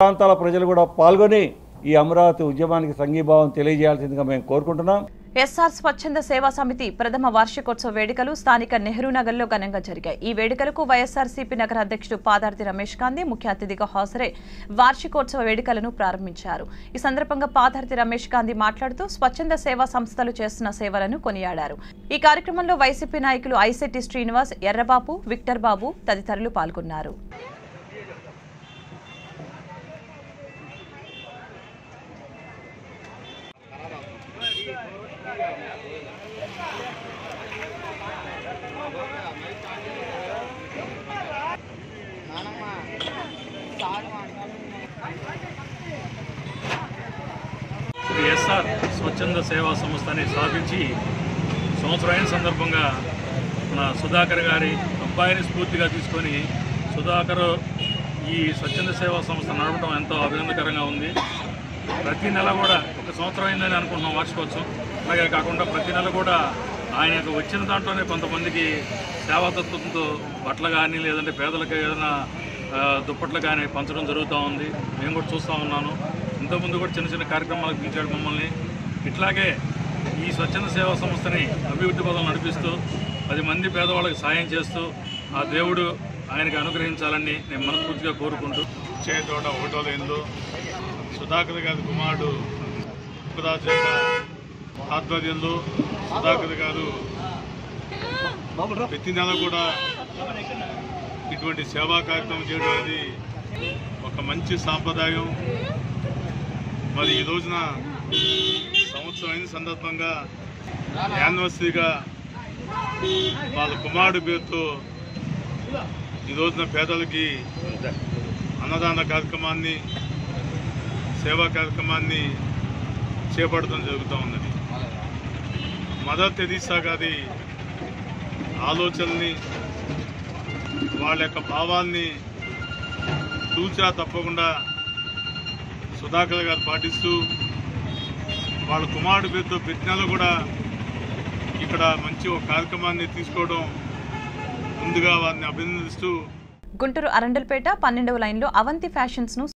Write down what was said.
ప్రాంతాల ప్రజలు కూడా పాల్గొని ఈ అమరావతి ఉద్యమానికి సంఘీభావం తెలియజేయాల్సిందిగా మేము కోరుకుంటున్నాం ఎస్ఆర్ స్వచ్ఛంద సేవా సమితి ప్రథమ వార్షికోత్సవ వేడుకలు స్థానిక నెహ్రూ నగర్లో ఘనంగా జరిగాయి ఈ వేడుకలకు వైఎస్ఆర్సీపీ నగర అధ్యక్షుడు పాదార్తి రమేష్ గాంధీ ముఖ్య అతిథిగా హాజరై వార్షికోత్సవ వేడుకలను ప్రారంభించారు ఈ సందర్భంగా పాదార్తి రమేష్ గాంధీ మాట్లాడుతూ స్వచ్ఛంద సేవా సంస్థలు చేస్తున్న సేవలను కొనియాడారు ఈ కార్యక్రమంలో వైసీపీ నాయకులు ఐసెట్టి శ్రీనివాస్ ఎర్రబాబు విక్టర్ బాబు తదితరులు పాల్గొన్నారు శ్రీ ఎస్ఆర్ స్వచ్ఛంద సేవా సంస్థని స్థాపించి సంవత్సరం సందర్భంగా మన సుధాకర్ గారి అబ్బాయిని స్ఫూర్తిగా తీసుకొని సుధాకర్ ఈ స్వచ్ఛంద సేవా సంస్థ నడపడం ఎంతో అభినందకరంగా ఉంది ప్రతి నెల కూడా ఒక సంవత్సరం అయిందని అనుకుంటున్నాం వార్షికోత్సవం అలాగే కాకుండా ప్రతి నెల కూడా ఆయనకు వచ్చిన దాంట్లోనే కొంతమందికి సేవాతత్వంతో బట్టలు కానీ లేదంటే పేదలకు ఏదైనా ఆ, దుప్పట్లు కానీ పంచడం జరుగుతూ ఉంది మేము కూడా చూస్తూ ఉన్నాను ఇంతకుముందు కూడా చిన్న చిన్న కార్యక్రమాలకు పిలిచాడు మమ్మల్ని ఇట్లాగే ఈ స్వచ్ఛంద సేవా సంస్థని అభివృద్ధి పదం నడిపిస్తూ పది మంది పేదవాళ్ళకి సాయం చేస్తూ ఆ దేవుడు ఆయనకి అనుగ్రహించాలని నేను మనస్ఫూర్తిగా కోరుకుంటూ చేతోట ఒకటో లేనిలో సుధాకర్ గారి కుమారుడు ఉపదాస్ యొక్క ఆధ్వర్యంలో సుధాకర్ గారు ప్రతి నెల కూడా ఇటువంటి సేవా కార్యక్రమం చేయడం అనేది ఒక మంచి సాంప్రదాయం మరి ఈ రోజున సంవత్సరం అయిన సందర్భంగా యానివర్సరీగా వాళ్ళ కుమారుడు పేరుతో ఈ రోజున పేదలకి అన్నదాన కార్యక్రమాన్ని సేవా కార్యక్రమాన్ని చేపట్టడం జరుగుతూ ఉన్నది మదర్ తెరీసా గారి ఆలోచనల్ని వాళ్ళ యొక్క భావాల్ని తూచా తప్పకుండా సుధాకర్ గారు పాటిస్తూ వాళ్ళ కుమారుడు పేరుతో పెట్టినాలో కూడా ఇక్కడ మంచి ఒక కార్యక్రమాన్ని తీసుకోవడం ముందుగా వారిని అభినందిస్తూ గుంటూరు అరండల్పేట పన్నెండవ లైన్లో అవంతి ఫ్యాషన్స్ ను